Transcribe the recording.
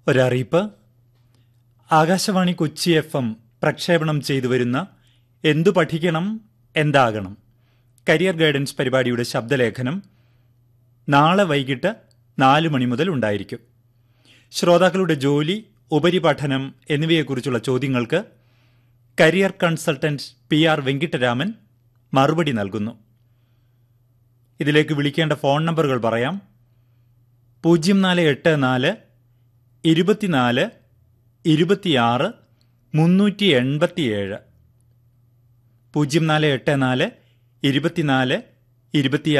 ഒരറിയിപ്പ് Akashvani Kochi F M പ്രക്ഷേപണം ചെയ്തു വരുന്ന എന്തു പഠിക്കണം എന്താകണം കരിയർ ഗൈഡൻസ് പരിപാടിയുടെ ശബ്ദലേഖനം നാളെ വൈകിട്ട് നാല് മണി മുതൽ ഉണ്ടായിരിക്കും ശ്രോതാക്കളുടെ ജോലി ഉപരിപഠനം എന്നിവയെക്കുറിച്ചുള്ള ചോദ്യങ്ങൾക്ക് career consultant P R Venkitaraman മറുപടി നൽകുന്നു ഇതിലേക്ക് വിളിക്കേണ്ട ഫോൺ നമ്പറുകൾ പറയാം പൂജ്യം നാല് എട്ട് നാല് ഇരുപത്തിനാല് ഇരുപത്തിയാറ് മുന്നൂറ്റി എൺപത്തിയേഴ് പൂജ്യം നാല് എട്ട് നാല് ഇരുപത്തിനാല് ഇരുപത്തി